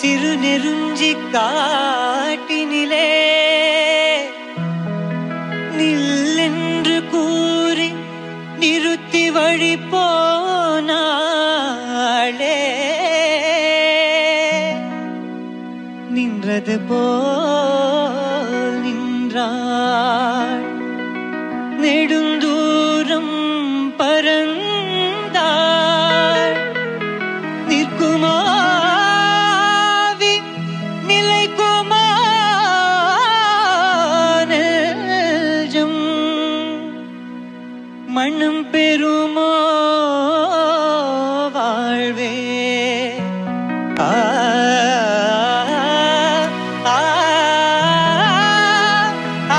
சிறு நெருஞ்சி காட்டினிலே நில்லென்று கூறி நிறுத்தி வழி போனாளே நின்றது போல் நின்றாள் நெடுந்தூரம் பறந்தாள் நிற்குமாவி நிலைக்குமா நெஞ்சம் மண்ணும் பெருமோ வாழ்வே ஆ ஆ, ஆ,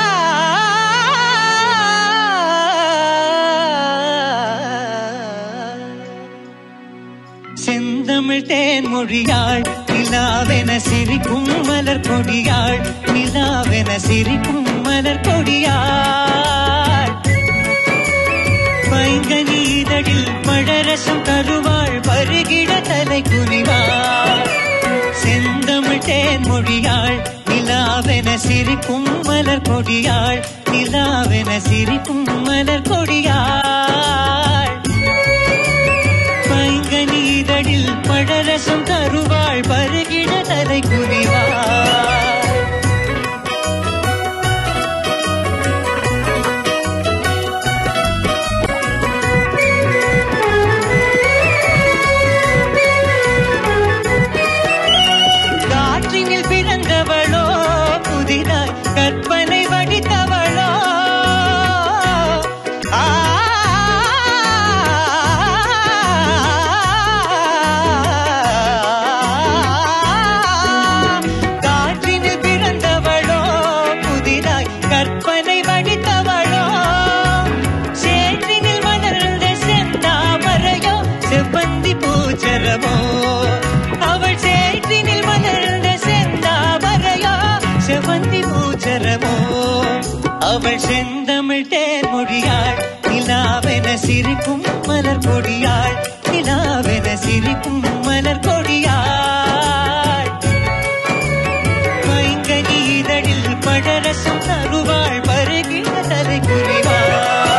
ஆ. செந்தமிழ் தேன் மொழியாள் நிலாவென சிரிக்கும் மலர் கொடியாள் நிலாவென சிரிக்கும் மலர் கொடியாள் பைங்கனீதழில் மழரசம் தருவாள் பருகிட தலை குனிவாள் செந்தமிழ் தேன் மொழியாள் நிலாவென சிரிக்கும் மலர் கொடியாள் நிலாவென சிரிக்கும் மலர் கொடியாள் பைங்கனீதழில் பழரசம் தருவாள் பருகிட தலை குனிவாள் காற்றினில் பிறந்தவளோ புதிதாய் கற்பனை வடித்தவளோ ஆ காற்றினில் பிறந்தவளோ புதிதாய் கற்பனை வடித்தவளோ சேற்றினில் மலர்ந்த செந்தாமரையோ செவ்வந்தி பூச்சரமோ அவள் சேற்றினில் மலர்ந்த செந்தாமரையோ செவ்வந்தி பூச்சரமோ அவள் செந்தமிழ் தேன் மொழியாள் நிலாவென சிரிக்கும் மலர் கொடியாள் நிலாவென சிரிக்கும் மலர் கொடியாள் பைங்கனி இதழில் பழரசம் தருவாள் பருகின தலை குறிவாள்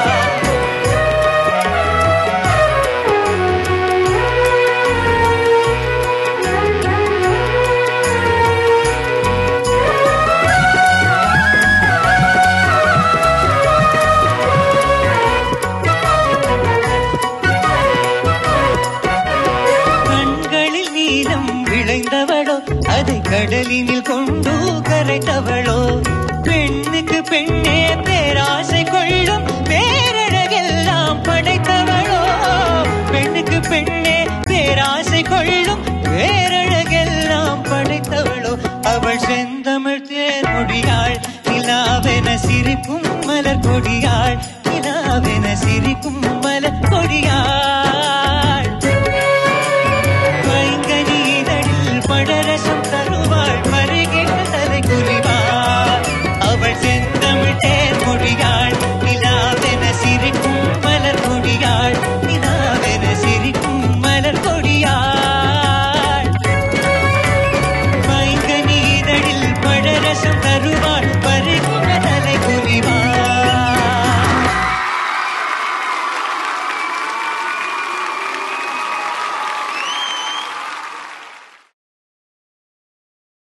கண்களில் நீலம் விளைந்தவளோ அதை கடலினில் கொண்டு கரைத்தவளோ பெண்ணுக்கு பெண்ணே பேராசை கொள்ளும் பேரழகெல்லாம் படைத்தவளோ பெண்ணுக்கு பெண்ணே பேராசை கொள்ளும் பேரழகெல்லாம் படைத்தவளோ அவள் செந்தமிழ் தேர் மொழியாள் நிலாவென சிரிக்கும் மலர் கொடியாள் நிலாவென சிரிக்கும் மலர் கொடியாள்